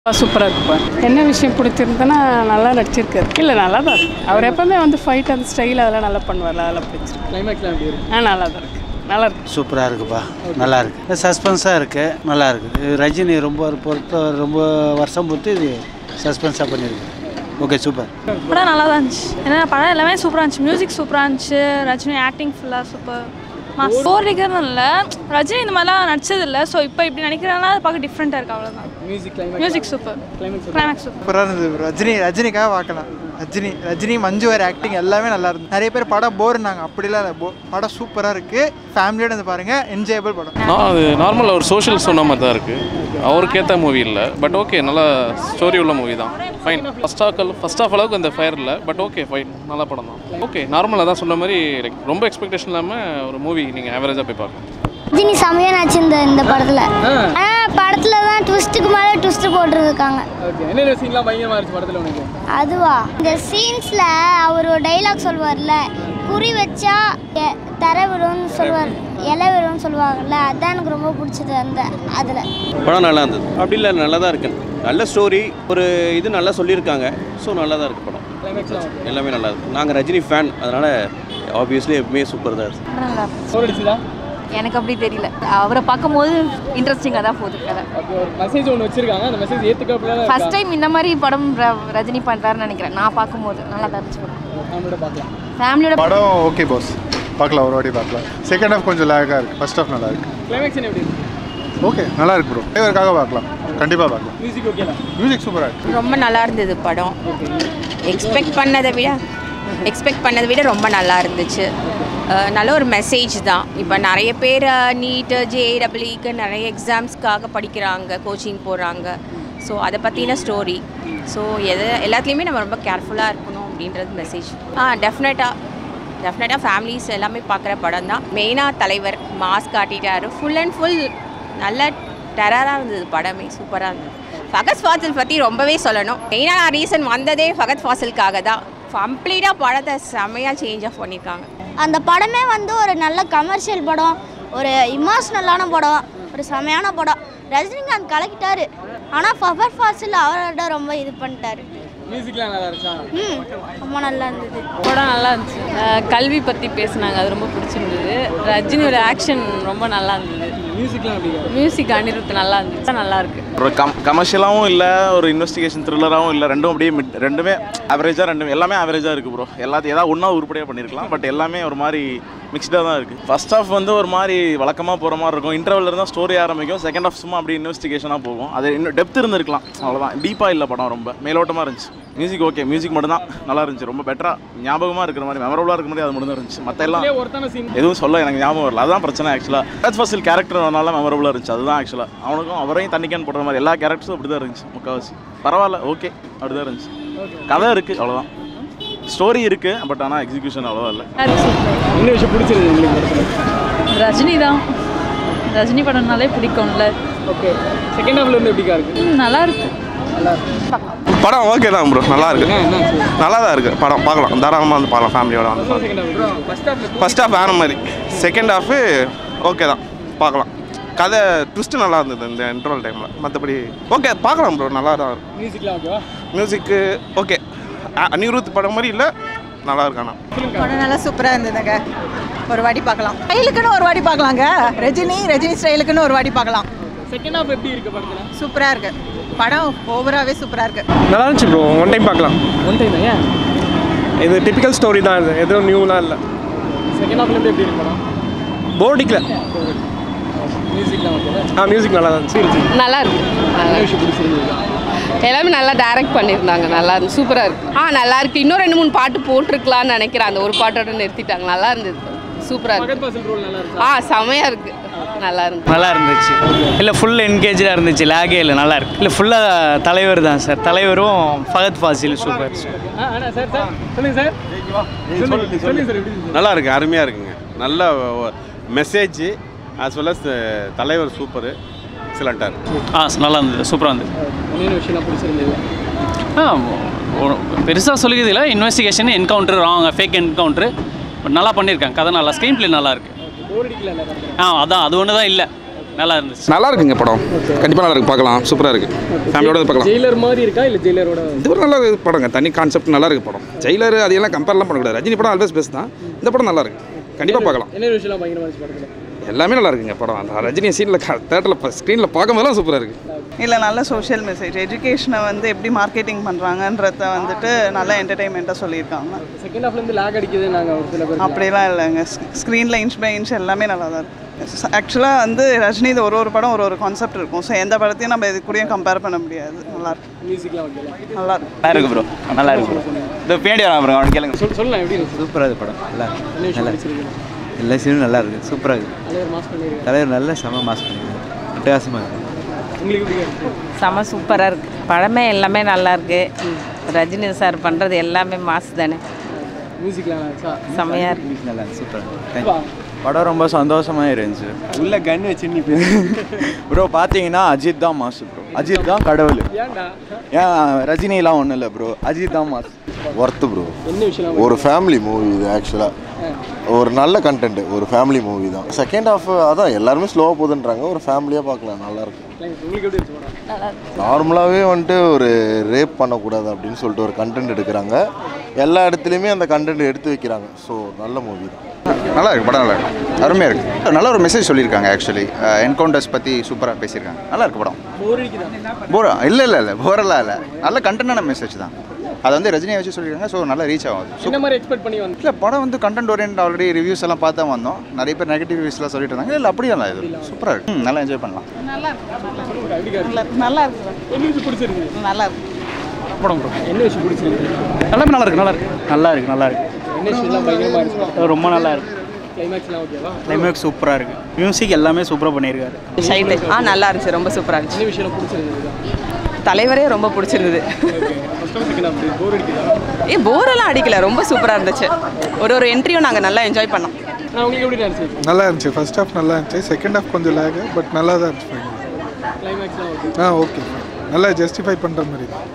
சூப்பராக இருக்குப்பா என்ன விஷயம் பிடிச்சிருந்ததுன்னா நல்லா நடிச்சிருக்காரு இல்லை நல்லா தான் இருக்கு அவர் எப்பவுமே வந்து ஃபைட் அந்த ஸ்டைல் அதெல்லாம் நல்லா பண்ணுவார் அதெல்லாம் பிடிச்சிருக்கு கிளைமேக்ஸ்லாம் எப்படி இருக்கு ஆ நல்லா தான் இருக்கு நல்லா இருக்கு சூப்பராக இருக்குப்பா நல்லா இருக்கு சஸ்பென்ஸாக இருக்கு நல்லா இருக்குது ரஜினி ரொம்ப பொறுத்த ரொம்ப வருஷம் பொறுத்து இது சஸ்பென்ஸாக பண்ணியிருக்கு ஓகே சூப்பர் படம் நல்லா தான் இருந்துச்சு ஏன்னா படம் எல்லாமே சூப்பராக இருந்துச்சு மியூசிக் சூப்பராக இருந்துச்சு ரஜினி ஆக்டிங் ஃபுல்லாக சூப்பர் ஸ்டோரிக்கிறதும் இல்லை ரஜினி இந்த மாதிரிலாம் நடிச்சது இல்லை ஸோ இப்போ இப்படி நினைக்கிறாங்கன்னா அது பார்க்க டிஃப்ரெண்ட்டாக இருக்கு அவ்வளோதான் music climax music super climax climax super சூப்பராக இருந்தது bro. ரஜினி ரஜினிக்காக பார்க்கலாம் ரஜினி ரஜினி மஞ்சு வேறு ஆக்டிங் எல்லாமே நல்லா இருந்தது நிறைய பேர் படம் போர்னாங்க அப்படிலாம் இல்லை போ- படம் சூப்பராக இருக்குது ஃபேமிலியோட வந்து பாருங்கள் என்ஜாயபிள் படம் நான் அது நார்மல் ஒரு சோஷியல் சொன்ன மாதிரி தான் இருக்குது அவருக்கு ஏற்ற மூவி இல்லை பட் ஓகே நல்லா ஸ்டோரி உள்ள மூவி தான் fine first half first half அளவுக்கு அந்த ஃபயர் இல்லை பட் ஓகே ஃபைன் நல்ல படம் தான் ஓகே நார்மலாக தான் சொன்ன மாதிரி லைக் ரொம்ப எக்ஸ்பெக்டேஷன் இல்லாமல் ஒரு மூவி நீங்கள் ஆவரேஜாக போய் பார்க்கலாம் ரஜினி செமையாக நடிச்சிருந்த இந்த படத்தில் ஆனால் படத்தில் தான் ட்விஸ்ட்டுக்கு மேலே ட்விஸ்ட்டு போட்டிருக்காங்க ஓகே என்னென்ன சீன்லாம் பயங்கரமாக இருந்துச்சு படத்தில் உனக்கு அதுவா இந்த சீன்ஸில் அவர் ஒரு டைலாக் சொல்வார்ல குறி வச்சா எ- தரை விடும்னு சொல்வார் இலை விடும்னு சொல்லுவாங்கல்ல அதான் எனக்கு ரொம்ப பிடிச்சது அந்த அதில் படம் நல்லா இருந்தது அப்படி இல்லை நல்லா தான் இருக்கு நல்ல ஸ்டோரி ஒரு இது நல்லா சொல்லியிருக்காங்க ஸோ நல்லா தான் இருக்குது படம் கிளைமேக்ஸ்லாம் எல்லாமே நல்லா இருக்கு நாங்கள் ரஜினி ஃபேன் அதனால் ஆப்வியஸ்லி எப்பவுமே சூப்பர் தான் இருக்கு நல்லா சோறு அடிச்சுதா எனக்கு அப்படி தெரியல அவரை பார்க்கும்போது இன்ட்ரெஸ்டிங்காக தான் போகுது கதை ஓகே ஒரு மெசேஜ் ஒன்று வச்சிருக்காங்க அந்த மெசேஜ் ஏற்றுக்க ஃபர்ஸ்ட் டைம் இந்த மாதிரி படம் ர- ரஜினி பண்ணுறாருன்னு நினைக்கிறேன் நான் பார்க்கும்போது நல்லா தான் இருந்துச்சு படம் நம்மளோட பார்க்கலாம் ஃபேமிலியோட படம் ஓகே பாஸ் பார்க்கலாம் ஒரு வாட்டி பார்க்கலாம் செகண்ட் ஹாஃப் கொஞ்சம் லேக்காக இருக்குது ஃபர்ஸ்ட் ஹாஃப் நல்லா இருக்கு கிளைமேக்ஸ் என்ன எப்படி இருக்கு ஓகே நல்லா இருக்கு ப்ரோ டிரைவருக்காக பார்க்கலாம் கண்டிப்பாக பார்க்கலாம் மியூசிக் ஓகேல மியூசிக் சூப்பராக இருக்கு ரொம்ப நல்லா இருந்தது படம் எக்ஸ்பெக்ட் பண்ணதை விட எக்ஸ்பெக்ட் பண்ணதை விட ரொம்ப நல்லா இருந்துச்சு அஹ் நல்ல ஒரு மெசேஜ் தான் இப்போ நிறைய பேர் நீட்டு ஜேடபிள்யூக்கு நிறைய எக்ஸாம்ஸ்க்காக படிக்கிறாங்க கோச்சிங் போகிறாங்க ஸோ அதை பற்றின ஸ்டோரி ஸோ எது எல்லாத்துலேயுமே நம்ம ரொம்ப கேர்ஃபுல்லாக இருக்கணும் அப்படின்றது மெசேஜ் ஆ டெஃபினட்டாக டெஃபினட்டாக ஃபேமிலிஸ் எல்லாமே பார்க்குற படம் தான் மெயினாக தலைவர் மாஸ்க் காட்டிட்டாரு ஃபுல் அண்ட் ஃபுல் நல்ல டெரராக இருந்தது படமே சூப்பராக இருந்தது ஃபகத் ஃபாசில் பற்றி ரொம்பவே சொல்லணும் மெயினான ரீசன் வந்ததே ஃபகத் ஃபாசிலுக்காக தான் கம்ப்ளீட்டாக படத்தை செம்மையாக சேஞ்ச் ஆஃப் பண்ணியிருக்காங்க அந்த படமே வந்து ஒரு நல்ல கமர்ஷியல் படம் ஒரு இமோஷ்னலான படம் ஒரு செமையான படம் ரஜினிகாந்த் கலக்கிட்டாரு ஆனால் ஃபபர் ஃபாசில் அவரோட ரொம்ப இது பண்ணிட்டாரு மியூசிக்லாம் நல்லா இருந்துச்சா ம் ரொம்ப நல்லா இருந்தது படம் நல்லா இருந்துச்சு அஹ் கல்வி பற்றி பேசுனாங்க அது ரொம்ப பிடிச்சிருந்தது ரஜினியோட ஆக்ஷன் ரொம்ப நல்லா இருந்தது மியூசிக்லாம் எப்படி இருக்கு மியூசிக் அனிருத் நல்லா இருந்துச்சு நல்லா இருக்கு ஒரு கம் கமர்ஷியலாகவும் இல்லை ஒரு இன்வெஸ்டிகேஷன் த்ரில்லராகவும் இல்லை ரெண்டும் அப்படியே mid- ரெண்டுமே ஆவரேஜாக ரெண்டுமே எல்லாமே ஆவரேஜாக இருக்குது ப்ரோ எல்லாத்தையும் ஏதாவது ஒன்றா உருப்படியாக பண்ணியிருக்கலாம் பட் எல்லாமே ஒரு மாதிரி மிக்ஸ்டாக தான் இருக்குது ஃபர்ஸ்ட் ஹாஃப் வந்து ஒரு மாதிரி வழக்கமாக போகிற மாதிரி இருக்கும் இன்டர்வல் இருந்தால் ஸ்டோரி ஆரம்பிக்கும் செகண்ட் ஹாஃப் சும்மா அப்படியே இன்வெஸ்டிகேஷனாக போகும் அது இன்னும் டெப்த் இருந்திருக்கலாம் அவ்வளோதான் டீப்பாக இல்லை படம் ரொம்ப மேலோட்டமாக இருந்துச்சு மியூசிக் ஓகே மியூசிக் மட்டும்தான் நல்லா இருந்துச்சு ரொம்ப பெட்டராக ஞாபகமாக இருக்கிற மாதிரி மெமரபுளாக இருக்கிற மாதிரி அது மட்டும் தான் இருந்துச்சு மற்ற எல்லாம் இதுலயே ஒருத்தான சீன் எதுவும் சொல்ல எனக்கு ஞாபகம் வரல அதான் பிரச்சனை ஆக்சுவலாக ஃபர்ஸ்ட் ஃபஸ்ட் கேரக்டர் வரனால மெமரபுளாக இருந்துச்சு அதுதான் ஆக்சுவலாக அவனுக்கும் அவரையும் தண்ணிக்கான் போடுற மாதிரி எல்லா கேரக்டர்ஸும் அப்படி தான் இருந்துச்சு முக்கால்வாசி பரவாயில்ல ஓகே அப்படி தான் இருந்துச்சு கதை இருக்குது அவ்வளோதான் ஸ்டோரி இருக்குது பட் ஆனால் எக்ஸிகியூஷன் அவ்வளோவா இல்லை என்ன விஷயம் பிடிச்சிருக்கு உங்களுக்கு படத்தில் ரஜினி தான் ரஜினி படம்னாலே பிடிக்கும்ல ஓகே செகண்ட் ஹாஃப்ல இருந்து எப்படிக்கா இருக்கு நல்லா இருக்கு நல்லா இருக்கு படம் ஓகே தான் ப்ரோ நல்லா இருக்கு என்ன என்ன நல்லா தான் இருக்குது படம் பார்க்கலாம் தாராளமாக வந்து பார்க்கலாம் ஃபேமிலியோட வந்து செகண்ட் ஹாஃப் ஃபர்ஸ்ட் ஹாஃப்ல ஃபர்ஸ்ட் ஹாஃப் வேறு மாதிரி செகண்ட் ஹாஃபு ஓகே தான் பார்க்கலாம் கதை ட்விஸ்ட்டு நல்லா இருந்தது இந்த இன்டர்வல் டைமில் மற்றபடி ஓகே பார்க்கலாம் ப்ரோ நல்லா தான் இருக்கும் மியூசிக்லாம் ஓகேவா மியூசிக்கு ஓகே அனிருத் படம் மாதிரி இல்லை நல்லா இருக்கானா படம் நல்லா சூப்பராக இருந்ததுங்க ஒரு வாட்டி பார்க்கலாம் ஸ்டைலுக்குன்னு ஒரு வாட்டி பார்க்கலாங்க ரஜினி ரஜினி ஸ்டைலுக்குன்னு ஒரு வாட்டி பார்க்கலாம் செகண்ட் ஹாஃப் எப்படி இருக்கு படத்தில் சூப்பராக இருக்கு படம் ஓவராகவே சூப்பராக இருக்கு நல்லா இருந்துச்சு ப்ரோ ஒன் டைம் பார்க்கலாம் ஒன் டைம் ஏன் இது டிபிக்கல் ஸ்டோரி தான் இது எதுவும் நியூலாம் இல்லை செகண்ட் ஹாஃப்ல இருந்து எப்படி இருக்கு படம் போர்டிக்கல மியூசிக்லாம் ஓகேவா ஆ மியூசிக் நல்லா இருந்துச்சு நல்லா இருக்கு என்ன விஷயம் பிடிச்சிருக்கு எல்லாமே நல்லா டைரக்ட் பண்ணியிருந்தாங்க நல்லா இருந்து சூப்பராக இருக்கு ஆ நல்லா இருக்கு இன்னும் ரெண்டு மூணு பாட்டு போட்டிருக்கலாம்னு நினைக்கிறேன் அந்த ஒரு பாட்டோட நிறுத்திட்டாங்க நல்லா இருந்தது சூப்பராக இருக்கு ஃபகத் ஃபாசில் ரோல் நல்லா இருந்துச்சா ஆ செமையாக இருக்கு நல்லா இருக்கு நல்லா இருந்துச்சு இல்லை ஃபுல் என்கேஜாக இருந்துச்சு லேகே இல்லை நல்லா இருக்கு இல்லை ஃபுல்லாக தலைவர் தான் சார் தலைவரும் ஃபகத் ஃபாசில் சூப்பர் ஆ அண்ணா சார் சார் சொல்லுங்க சார் சொல்லுங்க சொல்லுங்க சார் எப்படி இருந்துச்சு நல்லா இருக்கு அருமையாக இருக்குங்க நல்ல மெசேஜ் as well as தலைவர் சூப்பரு எக்ஸலண்ட்டாக இருக்கு ஆ நல்லா இருந்தது சூப்பராக இருந்தது என்னென்ன விஷயம் பிடிச்சிருந்தது ஆ பெருசாக சொல்லிக்கிறது இல்லை investigation encounter wrong fake encounter but நல்லா பண்ணியிருக்காங்க கதை நல்லா ஸ்க்ரீன் ப்ளே நல்லா இருக்கு போர் அடிக்கல இல்லை படத்தில் ஆ அதான் அது ஒன்று தான் இல்லை நல்லா இருந்துச்சு நல்லா இருக்குங்க படம் கண்டிப்பாக நல்லா இருக்கு பார்க்கலாம் சூப்பராக இருக்கு ஃபேமிலியோட வந்து பார்க்கலாம் ஜெயிலர் மாதிரி இருக்கா இல்லை ஜெயிலரோட இது ஒரு நல்ல படங்க தனி கான்செப்ட் நல்லா இருக்கு படம் ஜெயிலர் அதையெல்லாம் கம்பேர்லாம் பண்ணக்கூடாது ரஜினி படம் ஆல்வேஸ் பெஸ்ட் தான் இந்த படம் நல்லா இருக்கு கண்டிப்பாக பார்க்கலாம் என்ன விஷயம்லாம் பயங்கரமா இருந்துச்சு படத்தில் எல்லாமே நல்லா இருக்குங்க படம் அந்த ரஜினி சீனில் தேட்டரில் ஸ்க்ரீனில் பார்க்கும்போதெல்லாம் சூப்பராக இருக்கு இல்லை நல்ல சோஷியல் மெசேஜ் எஜுகேஷனை வந்து எப்படி மார்க்கெட்டிங் பண்ணுறாங்கன்றத வந்துட்டு நல்ல என்டர்டெயின்மெண்ட்டாக சொல்லியிருக்காங்க செகண்ட் ஹாஃப்லேருந்து லேக் அடிக்குது நாங்கள் ஒரு சில பேர் அப்படிலாம் இல்லைங்க ஸ்க்ரீனில் இன்ச் பை இன்ச் எல்லாமே நல்லா தான் இருக்கு ஆக்சுவலாக வந்து ரஜினி இது ஒரு ஒரு படம் ஒரு ஒரு கான்செப்ட் இருக்கும் ஸோ எந்த படத்தையும் நம்ம இது கூடயும் கம்பேர் பண்ண முடியாது நல்லா இருக்கு மியூசிக்லாம் ஓகேல நல்லா இருக்கு நல்லா இருக்கு ப்ரோ நல்லா இருக்கு ப்ரோ இந்த பின்னாடி வரா ப்ரோ அவன் கேளுங்க சொல் சொல்லலாம் எப்படி இருந்துச்சு சூப்பராக இருக்கு படம் நல்லா என்ன விஷயம் பிடிச்சிருக்கு எல்லா சீனும் நல்லா இருக்கு சூப்பராக இருக்கு தலைவர் மாஸ் பண்ணியிருக்காரு தலைவர் நல்ல செம மாஸ் பண்ணிருக்காரு அட்டகாசமாக இருக்கு உங்களுக்கு எப்படி இருக்கு செம சூப்பராக இருக்குது படமே எல்லாமே நல்லா இருக்கு ரஜினி சார் பண்ணுறது எல்லாமே மாசு தானே மியூசிக்லாம் நல்லா இருந்துச்சா செம்மையாக இருக்கு நல்லா சூப்பராக படம் ரொம்ப சந்தோஷமா இருந்துச்சு உள்ள கன் வச்சு நீ ப்ரோ பார்த்தீங்கன்னா அஜித் தான் மாசு ப்ரோ அஜித் தான் கடவுள் ஏன்டா ஏன் ரஜினிலாம் ஒன்றும் இல்லை ப்ரோ அஜித் தான் மாசு ஒர்த்து ப்ரோ என்ன விஷயம் ஒரு ஃபேமிலி மூவி இது ஆக்சுவலாக ஒரு நல்ல கண்டென்ட் ஒரு ஃபேமிலி மூவி தான் செகண்ட் ஹாஃப் அதான் எல்லாருமே ஸ்லோவாக போகுதுன்றாங்க ஒரு ஃபேமிலியாக பார்க்கலாம் நல்லா இருக்கும் உங்களுக்கு எப்படி இருந்துச்சு படம் நல்லா இருக்கு நார்மலாகவே வந்துட்டு ஒரு ரேப் பண்ணக்கூடாது அப்படின்னு சொல்லிட்டு ஒரு கண்டென்ட் எடுக்கிறாங்க எல்லா இடத்துலையுமே அந்த கண்டென்ட் எடுத்து வைக்கிறாங்க ஸோ நல்ல மூவி தான் நல்லா இருக்கு படம் நல்லா இருக்கு அருமையாக இருக்கு நல்ல ஒரு மெசேஜ் சொல்லியிருக்காங்க ஆக்சுவலி என்கவுண்டர்ஸ் பற்றி சூப்பராக பேசியிருக்காங்க நல்லா இருக்கு படம் போர் அடிக்குதா போர் இல்லை இல்லை இல்லை போரெல்லாம் இல்லை நல்ல கண்டென்ட்டான மெசேஜ் தான் அதை வந்து ரஜினியை வச்சு சொல்லியிருக்காங்க ஸோ நல்லா ரீச் ஆகும் அது. என்ன மாதிரி எக்ஸ்பெக்ட் பண்ணி வந்து இல்லை படம் வந்து கண்டென்ட் ஓரியன்ட் ஆல்ரெடி ரிவ்யூஸ் எல்லாம் பார்த்தா வந்தோம் நிறைய பேர் நெகட்டிவ் ரிவ்யூஸ்லாம் சொல்லிட்டு இருந்தாங்க இல்லை அப்படியே இல்லை இது சூப்பராக இருக்கு ம், நல்லா என்ஜாய் பண்ணலாம் நல்லா இருக்கு எப்படி நல்லா இருக்கு என்ன விஷயம் பிடிச்சிருக்கு நல்லா இருக்கு படம் ப்ரோ என்ன விஷயம் பிடிச்சிருக்கு எல்லாமே நல்லா இருக்கு நல்லா இருக்கு நல்லா இருக்கு நல்லா இருக்கு என்ன விஷயம்லாம் பயங்கரமா இருந்துச்சு ரொம்ப நல்லா இருக்கு கிளைமேக்ஸ்லாம் ஓகேவா கிளைமேக்ஸ் சூப்பராக இருக்கு மியூசிக் எல்லாமே சூப்பராக பண்ணியிருக்காரு ஷைலு ஆ நல்லா இருந்துச்சு ரொம்ப சூப்பராக இருந்துச்சு என்ன விஷயம் பிடிச்சிருந்தது தலைவரே ரொம்ப பிடிச்சிருந்தது first half second half bore அடிக்குதா ஏ போரெல்லாம் அடிக்கல ரொம்ப சூப்பராக இருந்துச்சு ஒரு ஒரு என்ட்ரியும் நாங்கள் நல்லா என்ஜாய் பண்ணோம் நான் உங்களுக்கு எப்படி இருந்துச்சு நல்லா இருந்துச்சு ஃபர்ஸ்ட் ஹாஃப் நல்லா இருந்துச்சு செகண்ட் ஹாஃப் கொஞ்சம் லேகு பட் நல்லா தான் இருந்துச்சு கிளைமேக்ஸ்லாம் ஓகே ஆ ஓகே நல்லா ஜஸ்டிஃபை பண்ணுற மாதிரி தான்